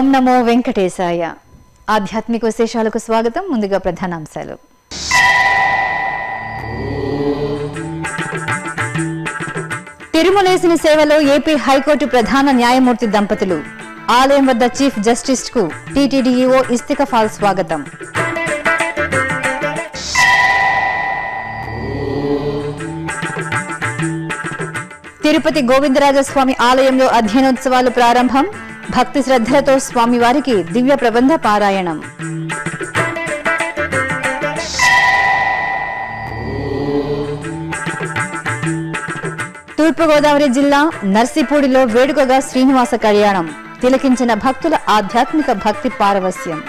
నమో వెంకటేశాయ ఆధ్యాత్మిక విశేషాలకు స్వాగతం ముందుగా ప్రధానాంశాలు తిరుమలేసిన సేవలో ఏపీ హైకోర్టు ప్రధాన న్యాయమూర్తి దంపతులు ఆలయం వద్ద చీఫ్ జస్టిస్ కు టీటీడీఈఓ ఇస్తికఫాల్ స్వాగతం తిరుపతి గోవిందరాజస్వామి ఆలయంలో అధ్యయనోత్సవాలు ప్రారంభం భక్తి శ్రద్ధలతో స్వామివారికి దివ్య ప్రబంధ పారాయణం తూర్పుగోదావరి జిల్లా నర్సీపూడిలో వేడుకగా శ్రీనివాస కళ్యాణం తిలకించిన భక్తుల ఆధ్యాత్మిక భక్తి పారవస్యం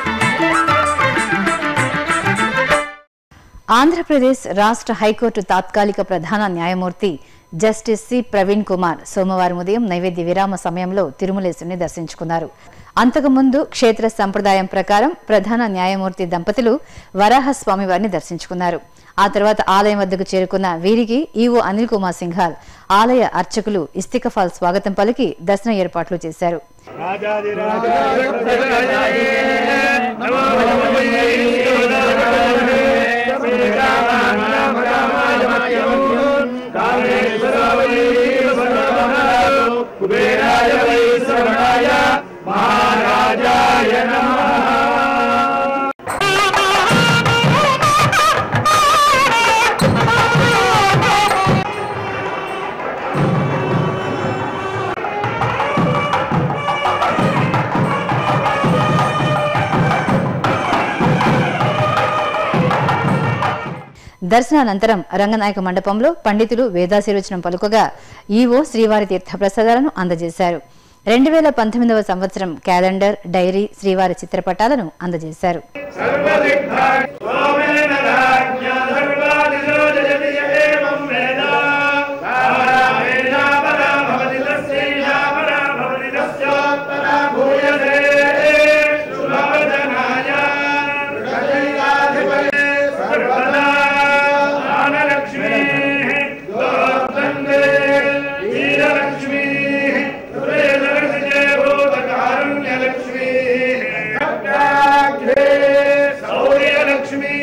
ఆంధ్రప్రదేశ్ రాష్ట్ర హైకోర్టు తాత్కాలిక ప్రధాన న్యాయమూర్తి జస్టిస్ సి ప్రవీణ్ కుమార్ సోమవారం ఉదయం నైవేద్య విరామ సమయంలో తిరుమలేశుని దర్శించుకున్నారు అంతకుముందు క్షేత్ర సంప్రదాయం ప్రకారం ప్రధాన న్యాయమూర్తి దంపతులు వరాహస్వామి వారిని దర్శించుకున్నారు ఆ తర్వాత ఆలయం వద్దకు చేరుకున్న వీరికి ఈవో అనిల్ కుమార్ సింఘాల్ ఆలయ అర్చకులు ఇస్తికఫాల్ స్వాగతం పలికి దర్శన ఏర్పాట్లు చేశారు దర్శనానంతరం రంగనాయక మండపంలో పండితులు వేదాశీర్వచనం పలుకగా ఈవో శ్రీవారి తీర్థ ప్రసాదాలను అందజేశారు రెండు వేల పంతొమ్మిదవ సంవత్సరం క్యాలెండర్ డైరీ శ్రీవారి చిత్రపటాలను అందజేశారు సౌర్యలక్ష్మీ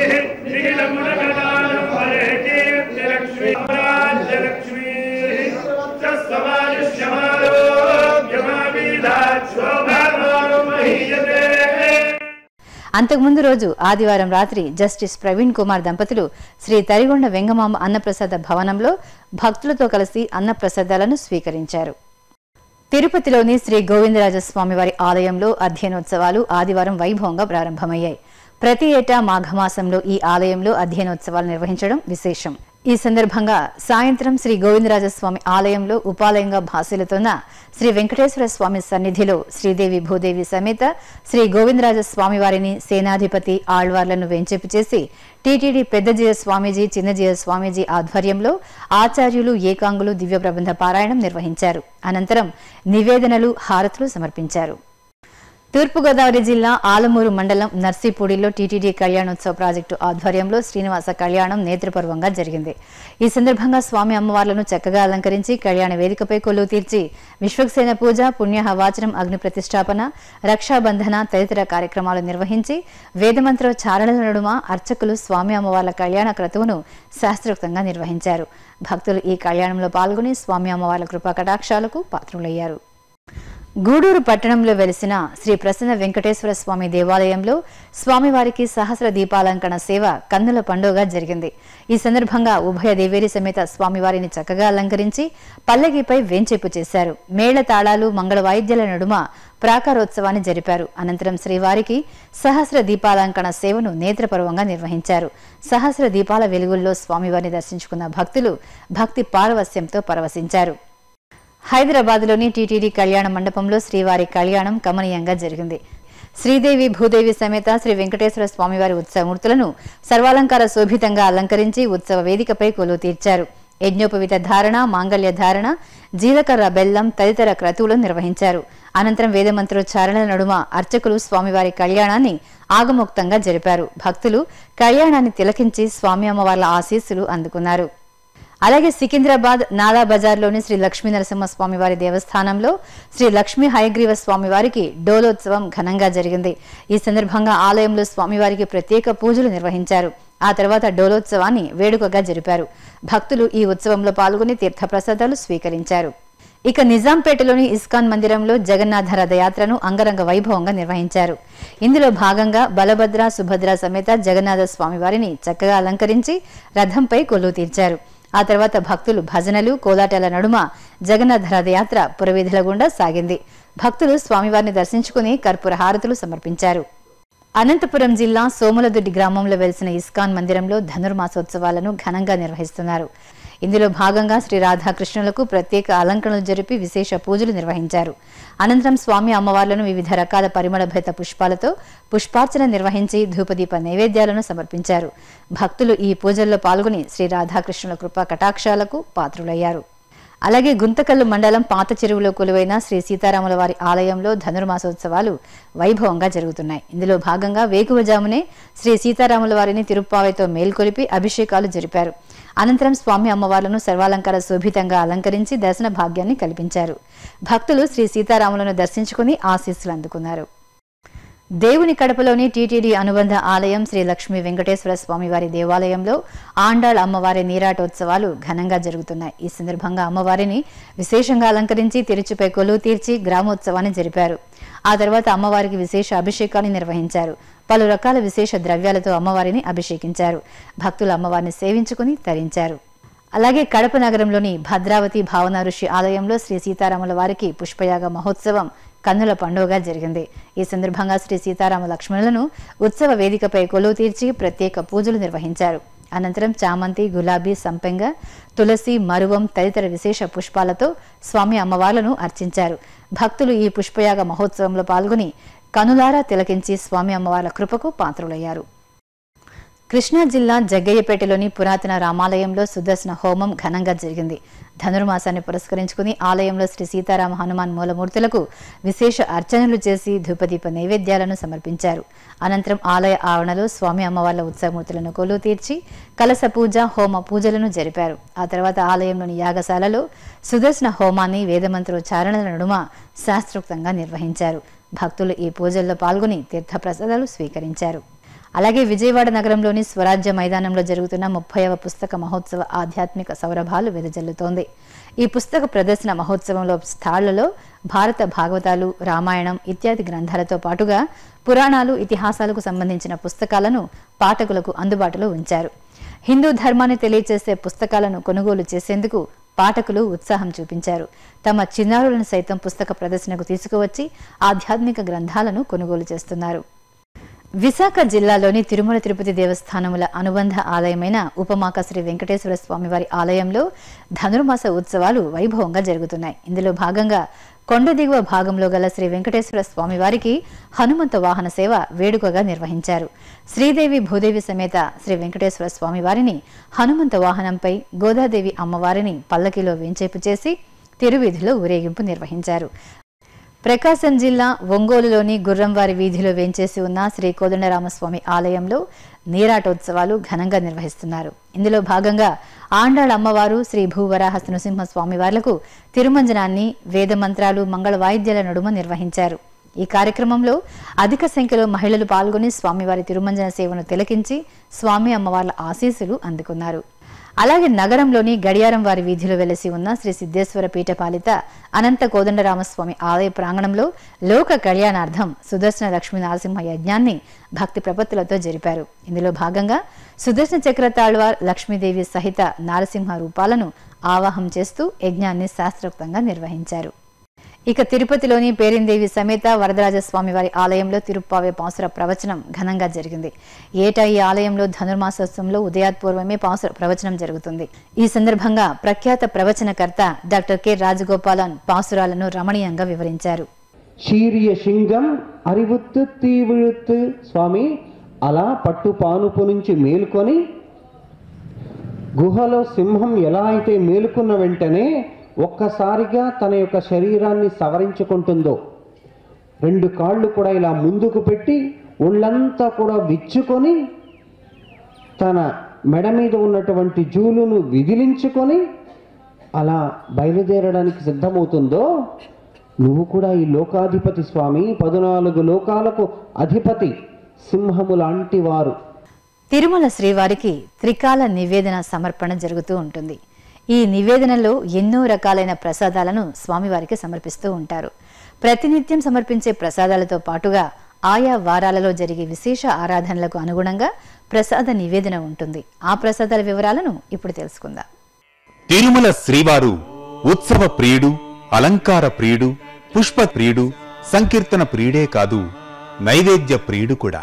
రాజ్యలక్ష్మీ శోభామహీయతే అంతకుముందు రోజు ఆదివారం రాత్రి జస్టిస్ ప్రవీణ్ కుమార్ దంపతులు శ్రీ తరిగొండ వెంగమాంబ అన్నప్రసాద భవనంలో భక్తులతో కలిసి అన్నప్రసాదాలను స్వీకరించారు తిరుపతిలోని శ్రీ గోవిందరాజస్వామి వారి ఆలయంలో అధ్యయనోత్సవాలు ఆదివారం వైభవంగా ప్రారంభమయ్యాయి ప్రతి ఏటా మాఘమాసంలో ఈ ఆలయంలో అధ్యయనోత్సవాలు నిర్వహించడం విశేషం ఈ సందర్భంగా సాయంత్రం శ్రీ గోవిందరాజస్వామి ఆలయంలో ఉపాలయంగా భాసిల్లుతున్న శ్రీ వెంకటేశ్వర స్వామి సన్నిధిలో శ్రీదేవి భూదేవి సమేత శ్రీ గోవిందరాజస్వామి వారిని సేనాధిపతి ఆళ్వార్లను వెంచేపు చేసి టీటీడీ పెద్దజీయ స్వామీజీ చిన్నజీయ స్వామీజీ ఆధ్వర్యంలో ఆచార్యులు ఏకాంగులు దివ్య ప్రబంధ పారాయణం నిర్వహించారు అనంతరం నివేదనలు హారతులు సమర్పించారు తూర్పుగోదావరి జిల్లా ఆలమూరు మండలం నర్సీపూడిలో టీటీడీ కళ్యాణోత్సవ ప్రాజెక్టు ఆధ్వర్యంలో శ్రీనివాస కళ్యాణం నేత్రపర్వంగా జరిగింది ఈ సందర్భంగా స్వామి అమ్మవార్లను చక్కగా అలంకరించి కళ్యాణ వేదికపై కొలువు తీర్చి విశ్వక్సేన పూజ పుణ్యహవాచనం అగ్ని ప్రతిష్టాపన రక్షాబంధన తదితర కార్యక్రమాలు నిర్వహించి వేదమంత్రోచ్చారణల నడుమ అర్చకులు స్వామి అమ్మవార్ల కళ్యాణ క్రతువును శాస్త్రోక్తంగా నిర్వహించారు భక్తులు ఈ కళ్యాణంలో పాల్గొని స్వామి అమ్మవార్ల కృపా కటాక్షాలకు పాత్రులయ్యారు గూడూరు పట్టణంలో వెలిసిన శ్రీ ప్రసన్న వెంకటేశ్వర స్వామి దేవాలయంలో స్వామివారికి సహస్ర దీపాలంకణ సేవ కన్నుల పండుగ జరిగింది ఈ సందర్భంగా ఉభయ దేవేరి సమేత స్వామివారిని చక్కగా అలంకరించి పల్లకిపై వేంచేపు చేశారు మేళ తాళాలు మంగళ వాయిద్యాల నడుమ ప్రాకారోత్సవాన్ని జరిపారు అనంతరం శ్రీవారికి సహస్ర దీపాలంకణ సేవను నేత్రపర్వంగా నిర్వహించారు సహస్ర దీపాల వెలుగుల్లో స్వామివారిని దర్శించుకున్న భక్తులు భక్తి పారవస్యంతో పరవశించారు హైదరాబాద్లోని టీటీడీ కళ్యాణ మండపంలో శ్రీవారి కళ్యాణం కమనీయంగా జరిగింది శ్రీదేవి భూదేవి సమేత శ్రీ వెంకటేశ్వర స్వామివారి ఉత్సవమూర్తులను సర్వాలంకార శోభితంగా అలంకరించి ఉత్సవ వేదికపై కొలువు తీర్చారు యజ్ఞోపవిత ధారణ మాంగళ్య ధారణ జీలకర్ర బెల్లం తదితర క్రతువులను నిర్వహించారు అనంతరం వేదమంత్రోచ్చారణల నడుమ అర్చకులు స్వామివారి కళ్యాణాన్ని ఆగమోక్తంగా జరిపారు భక్తులు కళ్యాణాన్ని తిలకించి స్వామి అమ్మవార్ల ఆశీస్సులు అందుకున్నారు అలాగే సికింద్రాబాద్ నాలా బజార్లోని శ్రీ లక్ష్మీ నరసింహస్వామి వారి దేవస్థానంలో శ్రీ లక్ష్మీ హయగ్రీవ స్వామి వారికి డోలోత్సవం ఘనంగా జరిగింది ఈ సందర్భంగా ఆలయంలో స్వామివారికి ప్రత్యేక పూజలు నిర్వహించారు ఆ తర్వాత డోలోత్సవాన్ని వేడుకగా జరిపారు భక్తులు ఈ ఉత్సవంలో పాల్గొని తీర్థప్రసాదాలు స్వీకరించారు ఇక నిజాంపేటలోని ఇస్కాన్ మందిరంలో జగన్నాథ రథయాత్రను అంగరంగ వైభవంగా నిర్వహించారు ఇందులో భాగంగా బలభద్ర సుభద్ర సమేత జగన్నాథ స్వామి వారిని చక్కగా అలంకరించి రథంపై కొలువు తీర్చారు ఆ తర్వాత భక్తులు భజనలు కోలాటాల నడుమ జగన్నాథ రథయాత్ర పురవీధుల గుండా సాగింది భక్తులు స్వామివారిని దర్శించుకుని కర్పూర హారతులు సమర్పించారు అనంతపురం జిల్లా సోములదొడ్డి గ్రామంలో వెలిసిన ఇస్కాన్ మందిరంలో ధనుర్మాసోత్సవాలను ఘనంగా నిర్వహిస్తున్నారు ఇందులో భాగంగా శ్రీ రాధాకృష్ణులకు ప్రత్యేక అలంకరణలు జరిపి విశేష పూజలు నిర్వహించారు అనంతరం స్వామి అమ్మవార్లను వివిధ రకాల పరిమళభరిత పుష్పాలతో పుష్పార్చన నిర్వహించి ధూపదీప నైవేద్యాలను సమర్పించారు భక్తులు ఈ పూజల్లో పాల్గొని శ్రీ రాధాకృష్ణుల కృపా కటాక్షాలకు పాత్రులయ్యారు అలాగే గుంతకల్లు మండలం పాత చెరువులో కొలువైన శ్రీ సీతారాముల వారి ఆలయంలో ధనుర్మాసోత్సవాలు వైభవంగా జరుగుతున్నాయి ఇందులో భాగంగా వేకువజామునే శ్రీ సీతారాముల వారిని తిరుప్పావైతో మేల్కొలిపి అభిషేకాలు జరిపారు అనంతరం స్వామి అమ్మవార్లను సర్వాలంకార శోభితంగా అలంకరించి దర్శన భాగ్యాన్ని కల్పించారు భక్తులు శ్రీ సీతారాములను దర్శించుకుని ఆశీస్సులు అందుకున్నారు దేవుని కడపలోని టీటీడీ అనుబంధ ఆలయం శ్రీ లక్ష్మీ వెంకటేశ్వర స్వామి వారి దేవాలయంలో ఆండాళ్ అమ్మవారి నీరాటోత్సవాలు ఘనంగా జరుగుతున్నాయి ఈ సందర్భంగా అమ్మవారిని విశేషంగా అలంకరించి తిరుచుపై కొలువు తీర్చి గ్రామోత్సవాన్ని జరిపారు ఆ తర్వాత అమ్మవారికి విశేష అభిషేకాన్ని నిర్వహించారు పలు రకాల విశేష ద్రవ్యాలతో అమ్మవారిని అభిషేకించారు భక్తులు అమ్మవారిని సేవించుకుని తరించారు అలాగే కడప నగరంలోని భద్రావతి భావన ఋషి ఆలయంలో శ్రీ సీతారాముల వారికి పుష్పయాగ మహోత్సవం కన్నుల పండుగగా జరిగింది ఈ సందర్భంగా శ్రీ సీతారామ లక్ష్మణులను ఉత్సవ వేదికపై కొలువు తీర్చి ప్రత్యేక పూజలు నిర్వహించారు అనంతరం చామంతి గులాబీ సంపెంగ తులసి మరువం తదితర విశేష పుష్పాలతో స్వామి అమ్మవార్లను అర్చించారు భక్తులు ఈ పుష్పయాగ మహోత్సవంలో పాల్గొని కనులారా తిలకించి స్వామి అమ్మవార్ల కృపకు పాత్రులయ్యారు కృష్ణా జిల్లా జగ్గయ్యపేటలోని పురాతన రామాలయంలో సుదర్శన హోమం ఘనంగా జరిగింది ధనుర్మాసాన్ని పురస్కరించుకుని ఆలయంలో శ్రీ సీతారామ హనుమాన్ మూలమూర్తులకు విశేష అర్చనలు చేసి ధూపదీప నైవేద్యాలను సమర్పించారు అనంతరం ఆలయ ఆవరణలో స్వామి అమ్మవార్ల ఉత్సవమూర్తులను కొలువు తీర్చి కలస పూజ హోమ పూజలను జరిపారు ఆ తర్వాత ఆలయంలోని యాగశాలలో సుదర్శన హోమాన్ని వేదమంత్రోచ్చారణల నడుమ శాస్త్రోక్తంగా నిర్వహించారు భక్తులు ఈ పూజల్లో పాల్గొని తీర్థప్రసాదాలు స్వీకరించారు అలాగే విజయవాడ నగరంలోని స్వరాజ్య మైదానంలో జరుగుతున్న ముప్పైవ పుస్తక మహోత్సవ ఆధ్యాత్మిక సౌరభాలు వెదజల్లుతోంది ఈ పుస్తక ప్రదర్శన మహోత్సవంలో స్థాళ్లలో భారత భాగవతాలు రామాయణం ఇత్యాది గ్రంథాలతో పాటుగా పురాణాలు ఇతిహాసాలకు సంబంధించిన పుస్తకాలను పాఠకులకు అందుబాటులో ఉంచారు హిందూ ధర్మాన్ని తెలియచేసే పుస్తకాలను కొనుగోలు చేసేందుకు పాఠకులు ఉత్సాహం చూపించారు తమ చిన్నారులను సైతం పుస్తక ప్రదర్శనకు తీసుకువచ్చి ఆధ్యాత్మిక గ్రంథాలను కొనుగోలు చేస్తున్నారు విశాఖ జిల్లాలోని తిరుమల తిరుపతి దేవస్థానముల అనుబంధ ఆలయమైన ఉపమాక శ్రీ వెంకటేశ్వర స్వామి వారి ఆలయంలో ధనుర్మాస ఉత్సవాలు వైభవంగా జరుగుతున్నాయి ఇందులో భాగంగా కొండ దిగువ భాగంలో గల శ్రీ వెంకటేశ్వర స్వామి వారికి హనుమంత వాహన సేవ వేడుకగా నిర్వహించారు శ్రీదేవి భూదేవి సమేత శ్రీ వెంకటేశ్వర స్వామి వారిని హనుమంత వాహనంపై గోదాదేవి అమ్మవారిని పల్లకిలో వేంచేపు చేసి తిరువీధిలో ఊరేగింపు నిర్వహించారు ప్రకాశం జిల్లా ఒంగోలులోని గుర్రంవారి వీధిలో వేంచేసి ఉన్న శ్రీ కోదండరామస్వామి ఆలయంలో నీరాటోత్సవాలు ఘనంగా నిర్వహిస్తున్నారు ఇందులో భాగంగా ఆండాళ్ అమ్మవారు శ్రీ భూవరాహ నృసింహ స్వామివార్లకు తిరుమంజనాన్ని వేద మంత్రాలు మంగళ వాయిద్యాల నడుమ నిర్వహించారు ఈ కార్యక్రమంలో అధిక సంఖ్యలో మహిళలు పాల్గొని స్వామివారి తిరుమంజన సేవను తిలకించి స్వామి అమ్మవార్ల ఆశీస్సులు అందుకున్నారు అలాగే నగరంలోని గడియారం వారి వీధిలో వెలసి ఉన్న శ్రీ సిద్ధేశ్వర పీఠపాలిత అనంత కోదండరామస్వామి ఆలయ ప్రాంగణంలో లోక కళ్యాణార్థం సుదర్శన లక్ష్మీ నరసింహ యజ్ఞాన్ని భక్తి ప్రపత్తులతో జరిపారు ఇందులో భాగంగా సుదర్శన చక్ర తాళ్వార్ లక్ష్మీదేవి సహిత నారసింహ రూపాలను ఆవాహం చేస్తూ యజ్ఞాన్ని శాస్త్రోక్తంగా నిర్వహించారు ఇక తిరుపతిలోని పేరిందేవి సమేత వరదరాజస్వామి వారి ఆలయంలో తిరుప్పావే పాసుర ప్రవచనం ఘనంగా జరిగింది ఏటా ఈ ఆలయంలో ధనుర్మాసోత్సవంలో ఉదయాత్పూర్వమే పాసుర ప్రవచనం జరుగుతుంది ఈ సందర్భంగా ప్రఖ్యాత ప్రవచనకర్త డాక్టర్ కె రాజగోపాలన్ పాసురాలను రమణీయంగా వివరించారు சீரிய சிங்கம் அறிவுத்து తీవిழுத்து స్వామి అలా పట్టు పానుపు నుంచి మేలుకొని గుహలో సింహం ఎలా అయితే మేలుకున్న వెంటనే ఒక్కసారిగా తన యొక్క శరీరాన్ని సవరించుకుంటుందో రెండు కాళ్ళు కూడా ఇలా ముందుకు పెట్టి ఒళ్ళంతా కూడా విచ్చుకొని తన మెడ మీద ఉన్నటువంటి జూలును విదిలించుకొని అలా బయలుదేరడానికి సిద్ధమవుతుందో నువ్వు కూడా ఈ లోకాధిపతి స్వామి పద్నాలుగు లోకాలకు అధిపతి సింహము లాంటి వారు తిరుమల శ్రీవారికి త్రికాల నివేదన సమర్పణ జరుగుతూ ఉంటుంది ఈ నివేదనలో ఎన్నో రకాలైన ప్రసాదాలను స్వామివారికి సమర్పిస్తూ ఉంటారు ప్రతినిత్యం సమర్పించే ప్రసాదాలతో పాటుగా ఆయా వారాలలో జరిగే విశేష ఆరాధనలకు అనుగుణంగా ప్రసాద నివేదన ఉంటుంది ఆ ప్రసాదాల వివరాలను ఇప్పుడు తెలుసుకుందాం తిరుమల శ్రీవారు ఉత్సవ ప్రియుడు అలంకార ప్రియుడు పుష్ప ప్రియుడు సంకీర్తన ప్రియుడే కాదు నైవేద్య ప్రియుడు కూడా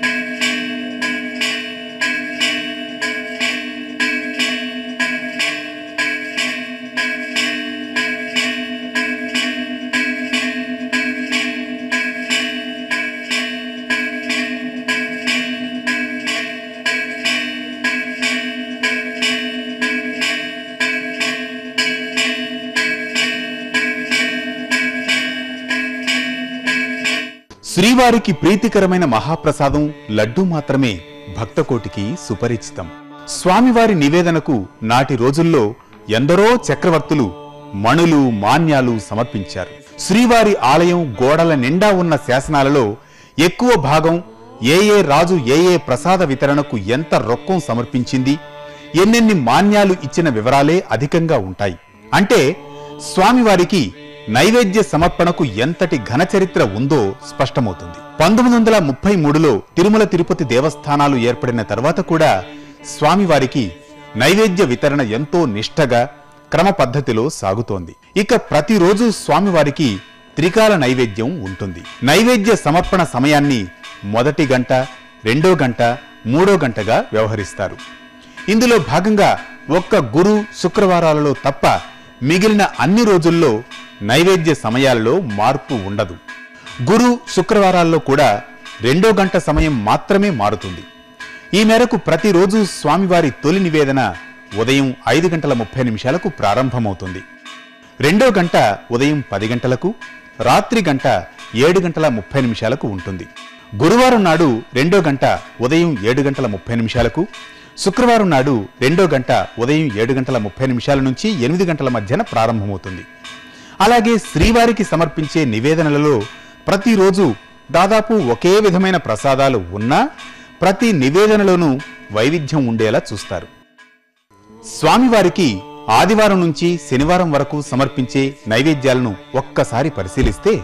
శ్రీవారికి ప్రీతికరమైన మహాప్రసాదం లడ్డూ మాత్రమే భక్తకోటికి సుపరిచితం స్వామివారి నివేదనకు నాటి రోజుల్లో ఎందరో చక్రవర్తులు మణులు మాన్యాలు సమర్పించారు శ్రీవారి ఆలయం గోడల నిండా ఉన్న శాసనాలలో ఎక్కువ భాగం ఏ ఏ రాజు ఏ ఏ ప్రసాద వితరణకు ఎంత రొక్కం సమర్పించింది ఎన్నెన్ని మాన్యాలు ఇచ్చిన వివరాలే అధికంగా ఉంటాయి అంటే స్వామివారికి నైవేద్య సమర్పణకు ఎంతటి ఘనచరిత్ర ఉందో స్పష్టమవుతుంది పంతొమ్మిది వందల ముప్పై మూడులో తిరుమల తిరుపతి దేవస్థానాలు ఏర్పడిన తర్వాత కూడా స్వామివారికి నైవేద్య వితరణ ఎంతో నిష్టగా క్రమ పద్ధతిలో సాగుతోంది ఇక ప్రతిరోజు స్వామివారికి త్రికాల నైవేద్యం ఉంటుంది నైవేద్య సమర్పణ సమయాన్ని మొదటి గంట రెండో గంట మూడో గంటగా వ్యవహరిస్తారు ఇందులో భాగంగా ఒక్క గురు శుక్రవారాలలో తప్ప మిగిలిన అన్ని రోజుల్లో నైవేద్య సమయాలలో మార్పు ఉండదు గురు శుక్రవారాల్లో కూడా రెండో గంట సమయం మాత్రమే మారుతుంది ఈ మేరకు ప్రతిరోజు స్వామివారి తొలి నివేదన ఉదయం ఐదు గంటల ముప్పై నిమిషాలకు ప్రారంభమవుతుంది రెండో గంట ఉదయం పది గంటలకు రాత్రి గంట ఏడు గంటల ముప్పై నిమిషాలకు ఉంటుంది గురువారం నాడు రెండో గంట ఉదయం ఏడు గంటల ముప్పై నిమిషాలకు శుక్రవారం నాడు రెండో గంట ఉదయం ఏడు గంటల ముప్పై నిమిషాల నుంచి ఎనిమిది గంటల మధ్యన ప్రారంభమవుతుంది అలాగే శ్రీవారికి సమర్పించే నివేదనలలో ప్రతిరోజు దాదాపు ఒకే విధమైన ప్రసాదాలు ఉన్నా ప్రతి నివేదనలోనూ వైవిధ్యం ఉండేలా చూస్తారు స్వామివారికి ఆదివారం నుంచి శనివారం వరకు సమర్పించే నైవేద్యాలను ఒక్కసారి పరిశీలిస్తే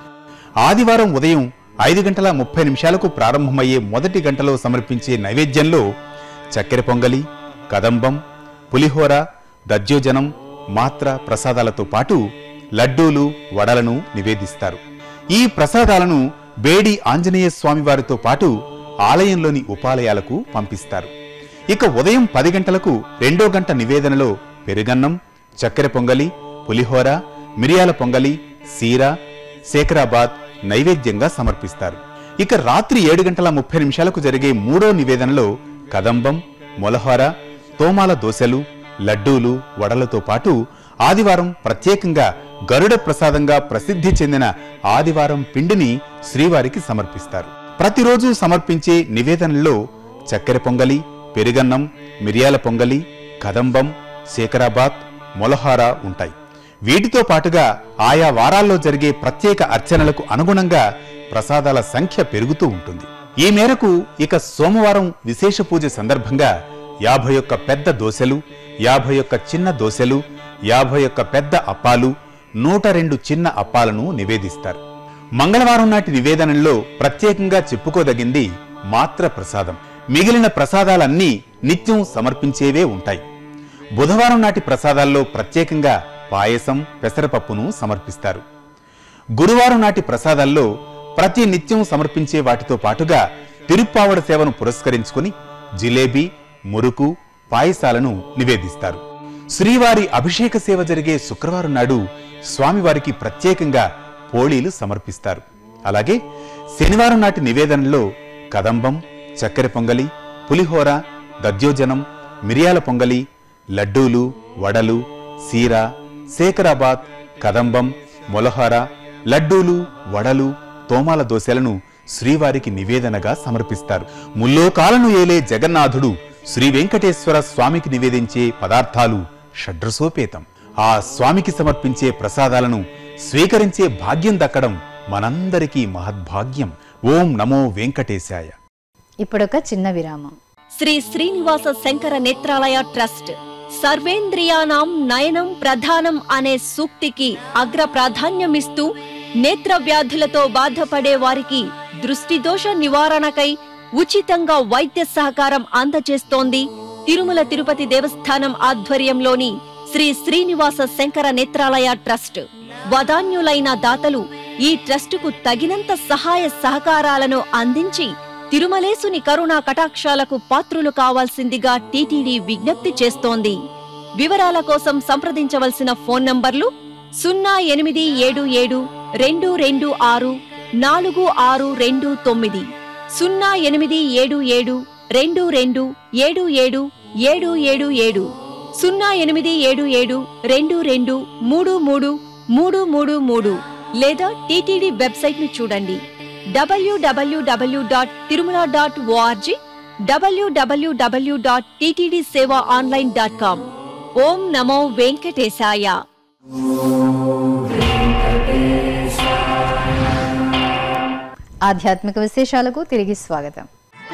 ఆదివారం ఉదయం ఐదు గంటల ముప్పై నిమిషాలకు ప్రారంభమయ్యే మొదటి గంటలో సమర్పించే నైవేద్యంలో చక్కెర పొంగలి కదంబం పులిహోర దజ్యోజనం మాత్ర ప్రసాదాలతో పాటు లడ్డూలు వడలను నివేదిస్తారు ఈ ప్రసాదాలను బేడి ఆంజనేయ స్వామివారితో పాటు ఆలయంలోని ఉపాలయాలకు పంపిస్తారు ఇక ఉదయం పది గంటలకు రెండో గంట నివేదనలో పెరుగన్నం చక్కెర పొంగలి పులిహోర మిరియాల పొంగలి సీర శేఖరాబాద్ నైవేద్యంగా సమర్పిస్తారు ఇక రాత్రి ఏడు గంటల ముప్పై నిమిషాలకు జరిగే మూడో నివేదనలో కదంబం మొలహోర తోమాల దోశలు లడ్డూలు వడలతో పాటు ఆదివారం ప్రత్యేకంగా గరుడ ప్రసాదంగా ప్రసిద్ధి చెందిన ఆదివారం పిండిని శ్రీవారికి సమర్పిస్తారు ప్రతిరోజు సమర్పించే నివేదనల్లో చక్కెర పొంగలి పెరుగన్నం మిరియాల పొంగలి కదంబం శేఖరాబాద్ మొలహార ఉంటాయి వీటితో పాటుగా ఆయా వారాల్లో జరిగే ప్రత్యేక అర్చనలకు అనుగుణంగా ప్రసాదాల సంఖ్య పెరుగుతూ ఉంటుంది ఈ మేరకు ఇక సోమవారం విశేష పూజ సందర్భంగా యాభై ఒక్క పెద్ద దోశలు యాభై ఒక్క చిన్న దోశలు యాభై ఒక్క పెద్ద అప్పాలు నూట రెండు చిన్న అప్పాలను నివేదిస్తారు మంగళవారం నాటి నివేదనలో ప్రత్యేకంగా చెప్పుకోదగింది మాత్ర ప్రసాదం మిగిలిన ప్రసాదాలన్నీ నిత్యం సమర్పించేవే ఉంటాయి బుధవారం నాటి ప్రసాదాల్లో ప్రత్యేకంగా పాయసం పెసరపప్పును సమర్పిస్తారు గురువారం నాటి ప్రసాదాల్లో ప్రతి నిత్యం సమర్పించే వాటితో పాటుగా తిరుప్పావడ సేవను పురస్కరించుకుని జిలేబీ మురుకు పాయసాలను నివేదిస్తారు శ్రీవారి అభిషేక సేవ జరిగే శుక్రవారం నాడు స్వామివారికి ప్రత్యేకంగా పోళీలు సమర్పిస్తారు అలాగే శనివారం నాటి నివేదనలో కదంబం చక్కెర పొంగలి పులిహోర దద్యోజనం మిరియాల పొంగలి లడ్డూలు వడలు సీర శేఖరాబాద్ కదంబం మొలహార లడ్డూలు వడలు తోమాల దోశలను శ్రీవారికి నివేదనగా సమర్పిస్తారు ముల్లోకాలను ఏలే జగన్నాథుడు శ్రీ వెంకటేశ్వర స్వామికి నివేదించే పదార్థాలు షడ్రసోపేతం ఆ స్వామికి సమర్పించే ప్రసాదాలను స్వీకరించే భాగ్యం దక్కడం మనందరికీ మహద్భాగ్యం ఓం నమో వెంకటేశాయ ఇప్పుడొక చిన్న విరామం శ్రీ శ్రీనివాస శంకర నేత్రాలయ ట్రస్ట్ సర్వేంద్రియానాం నయనం ప్రధానం అనే సూక్తికి అగ్ర ప్రాధాన్యమిస్తూ నేత్ర వ్యాధులతో బాధపడే వారికి దృష్టి దోష నివారణకై ఉచితంగా వైద్య సహకారం అందజేస్తోంది తిరుమల తిరుపతి దేవస్థానం ఆధ్వర్యంలోని శ్రీ శ్రీనివాస శంకర నేత్రాలయ ట్రస్ట్ వదాన్యులైన దాతలు ఈ ట్రస్టుకు తగినంత సహాయ సహకారాలను అందించి తిరుమలేసుని కరుణా కటాక్షాలకు పాత్రులు కావాల్సిందిగా టీటీడీ విజ్ఞప్తి చేస్తోంది వివరాల కోసం సంప్రదించవలసిన ఫోన్ నంబర్లు సున్నా ఎనిమిది ఏడు ఏడు రెండు రెండు ఆరు నాలుగు ఆరు రెండు తొమ్మిది సున్నా ఎనిమిది ఏడు ఏడు రెండు రెండు ఏడు ఏడు ఏడు ఏడు ఏడు సున్నా ఎనిమిది ఏడు ఏడు రెండు రెండు మూడు మూడు మూడు మూడు మూడు లేదా టీటీడీ వెబ్సైట్ ను చూడండి W W W dot Tirumala dot O R G W W W dot TTD Seva online dot com ఓం నమో వెంకటేశాయ ఆధ్యాత్మిక విశేషాలకు తిరిగి స్వాగతం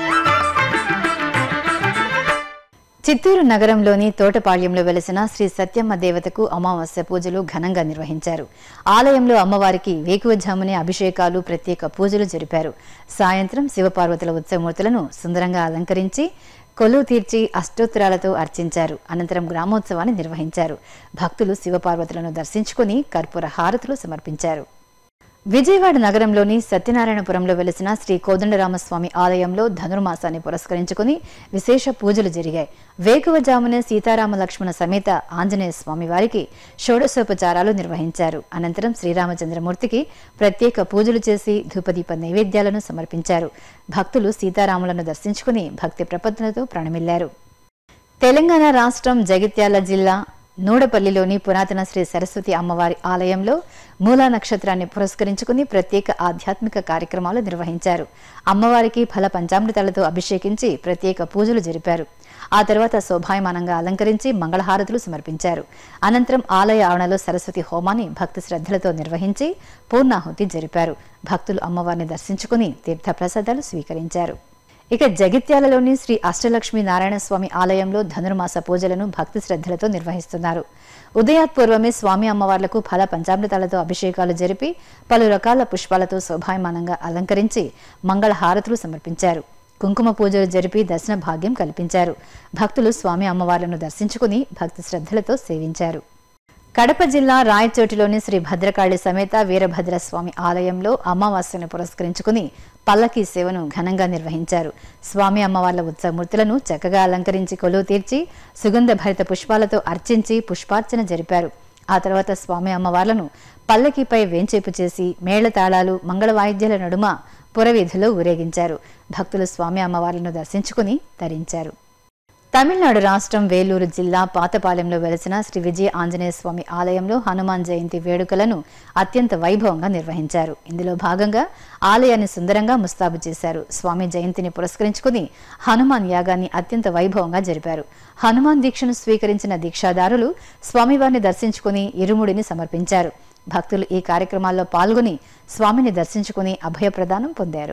చిత్తూరు నగరంలోని తోటపాళ్యంలో వెలిసిన శ్రీ సత్యమ్మ దేవతకు అమావాస్య పూజలు ఘనంగా నిర్వహించారు ఆలయంలో అమ్మవారికి వేకువజామునే అభిషేకాలు ప్రత్యేక పూజలు జరిపారు సాయంత్రం శివపార్వతుల ఉత్సవమూర్తులను సుందరంగా అలంకరించి కొలువు తీర్చి అష్టోత్తరాలతో అర్చించారు అనంతరం గ్రామోత్సవాన్ని నిర్వహించారు భక్తులు శివపార్వతులను దర్శించుకుని కర్పూర హారతులు సమర్పించారు విజయవాడ నగరంలోని సత్యనారాయణపురంలో వెలిసిన శ్రీ కోదండరామస్వామి ఆలయంలో ధనుర్మాసాన్ని పురస్కరించుకుని విశేష పూజలు జరిగాయి వేకువజామునే సీతారామ లక్ష్మణ సమేత ఆంజనేయ స్వామి వారికి షోడశోపచారాలు నిర్వహించారు అనంతరం శ్రీరామచంద్రమూర్తికి ప్రత్యేక పూజలు చేసి ధూపదీప నైవేద్యాలను సమర్పించారు భక్తులు సీతారాములను దర్శించుకుని భక్తి ప్రపత్తులతో ప్రణమిల్లారు తెలంగాణ రాష్ట్రం జగిత్యాల జిల్లా నూడపల్లిలోని పురాతన శ్రీ సరస్వతి అమ్మవారి ఆలయంలో మూలా నక్షత్రాన్ని పురస్కరించుకుని ప్రత్యేక ఆధ్యాత్మిక కార్యక్రమాలు నిర్వహించారు అమ్మవారికి ఫల పంచామృతాలతో అభిషేకించి ప్రత్యేక పూజలు జరిపారు ఆ తర్వాత శోభాయమానంగా అలంకరించి మంగళహారతులు సమర్పించారు అనంతరం ఆలయ ఆవరణలో సరస్వతి హోమాన్ని భక్తి శ్రద్ధలతో నిర్వహించి పూర్ణాహుతి జరిపారు భక్తులు అమ్మవారిని దర్శించుకుని తీర్థప్రసాదాలు స్వీకరించారు ఇక జగిత్యాలలోని శ్రీ అష్టలక్ష్మి నారాయణ స్వామి ఆలయంలో ధనుర్మాస పూజలను భక్తి శ్రద్ధలతో నిర్వహిస్తున్నారు ఉదయాత్పూర్వమే స్వామి అమ్మవార్లకు ఫల పంచామృతాలతో అభిషేకాలు జరిపి పలు రకాల పుష్పాలతో శోభాయమానంగా అలంకరించి మంగళ హారతులు సమర్పించారు కుంకుమ పూజలు జరిపి దర్శన భాగ్యం కల్పించారు భక్తులు స్వామి అమ్మవార్లను దర్శించుకుని భక్తి శ్రద్ధలతో సేవించారు కడప జిల్లా రాయచోటిలోని శ్రీ భద్రకాళి సమేత వీరభద్ర స్వామి ఆలయంలో అమావాస్యను పురస్కరించుకుని పల్లకీ సేవను ఘనంగా నిర్వహించారు స్వామి అమ్మవార్ల ఉత్సవమూర్తులను చక్కగా అలంకరించి కొలువు తీర్చి సుగంధ భరిత పుష్పాలతో అర్చించి పుష్పార్చన జరిపారు ఆ తర్వాత స్వామి అమ్మవార్లను పల్లకీపై వేంచేపు చేసి మేళతాళాలు మంగళ వాయిద్యాల నడుమ పురవీధిలో ఊరేగించారు భక్తులు స్వామి అమ్మవార్లను దర్శించుకుని తరించారు తమిళనాడు రాష్ట్రం వేలూరు జిల్లా పాతపాలెంలో వెలిసిన శ్రీ విజయ ఆంజనేయ స్వామి ఆలయంలో హనుమాన్ జయంతి వేడుకలను అత్యంత వైభవంగా నిర్వహించారు ఇందులో భాగంగా ఆలయాన్ని సుందరంగా ముస్తాబు చేశారు స్వామి జయంతిని పురస్కరించుకుని హనుమాన్ యాగాన్ని అత్యంత వైభవంగా జరిపారు హనుమాన్ దీక్షను స్వీకరించిన దీక్షాదారులు స్వామివారిని దర్శించుకుని ఇరుముడిని సమర్పించారు భక్తులు ఈ కార్యక్రమాల్లో పాల్గొని స్వామిని దర్శించుకుని అభయప్రదానం పొందారు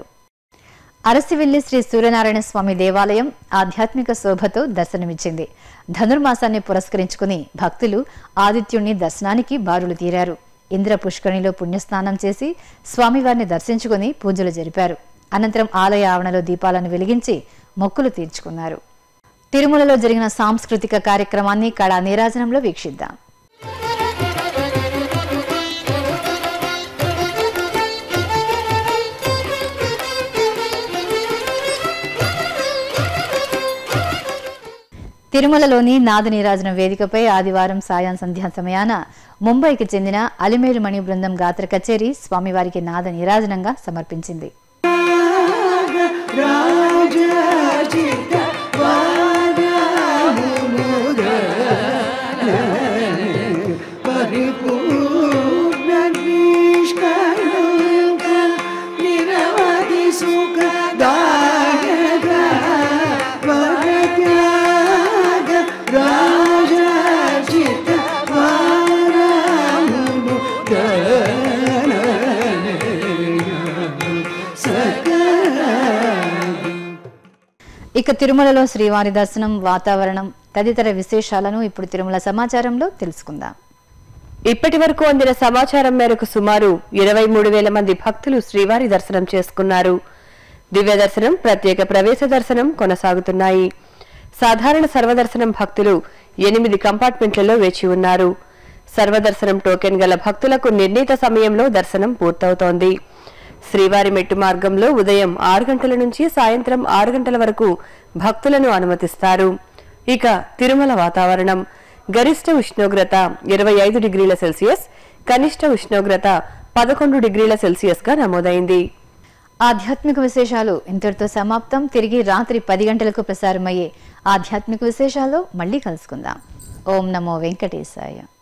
అరసివిల్లి శ్రీ సూర్యనారాయణ స్వామి దేవాలయం ఆధ్యాత్మిక శోభతో దర్శనమిచ్చింది ధనుర్మాసాన్ని పురస్కరించుకుని భక్తులు ఆదిత్యుణ్ణి దర్శనానికి బారులు తీరారు ఇంద్ర పుష్కరిణిలో పుణ్యస్నానం చేసి స్వామివారిని దర్శించుకుని పూజలు జరిపారు అనంతరం ఆలయ ఆవరణలో దీపాలను వెలిగించి మొక్కులు తీర్చుకున్నారు తిరుమలలో జరిగిన సాంస్కృతిక కార్యక్రమాన్ని కళా నీరాజనంలో వీక్షిద్దాం తిరుమలలోని నాదనీరాజన వేదికపై ఆదివారం సాయం సంధ్యా సమయాన ముంబైకి చెందిన అలిమేలు మణి బృందం గాత్ర కచేరీ స్వామివారికి నాద నీరాజనంగా సమర్పించింది పరిపూర్ణ నిష్కళంక నిరవధి సుఖదాయక వరత్యాగ ఇక తిరుమలలో శ్రీవారి దర్శనం వాతావరణం తదితర విశేషాలను ఇప్పుడు తిరుమల సమాచారంలో తెలుసుకుందాం ఇప్పటి వరకు అందిన సమాచారం మేరకు సుమారు ఇరవై మూడు వేల మంది భక్తులు శ్రీవారి దర్శనం చేసుకున్నారు దివ్య దర్శనం ప్రత్యేక ప్రవేశ దర్శనం కొనసాగుతున్నాయి సాధారణ సర్వదర్శనం భక్తులు ఎనిమిది కంపార్ట్మెంట్లలో వేచి ఉన్నారు సర్వదర్శనం టోకెన్ గల భక్తులకు నిర్ణీత సమయంలో దర్శనం పూర్తవుతోంది శ్రీవారి మెట్టు మార్గంలో ఉదయం ఆరు గంటల నుంచి సాయంత్రం ఆరు గంటల వరకు భక్తులను అనుమతిస్తారు ఇక తిరుమల వాతావరణం గరిష్ట ఉష్ణోగ్రత ఇరవై ఐదు డిగ్రీల సెల్సియస్ కనిష్ట ఉష్ణోగ్రత పదకొండు డిగ్రీల సెల్సియస్ గా నమోదైంది ఆధ్యాత్మిక విశేషాలు ఇంతటితో సమాప్తం తిరిగి రాత్రి పది గంటలకు ప్రసారమయ్యే ఆధ్యాత్మిక విశేషాల్లో మళ్ళీ కలుసుకుందాం ఓం నమో వెంకటేశాయ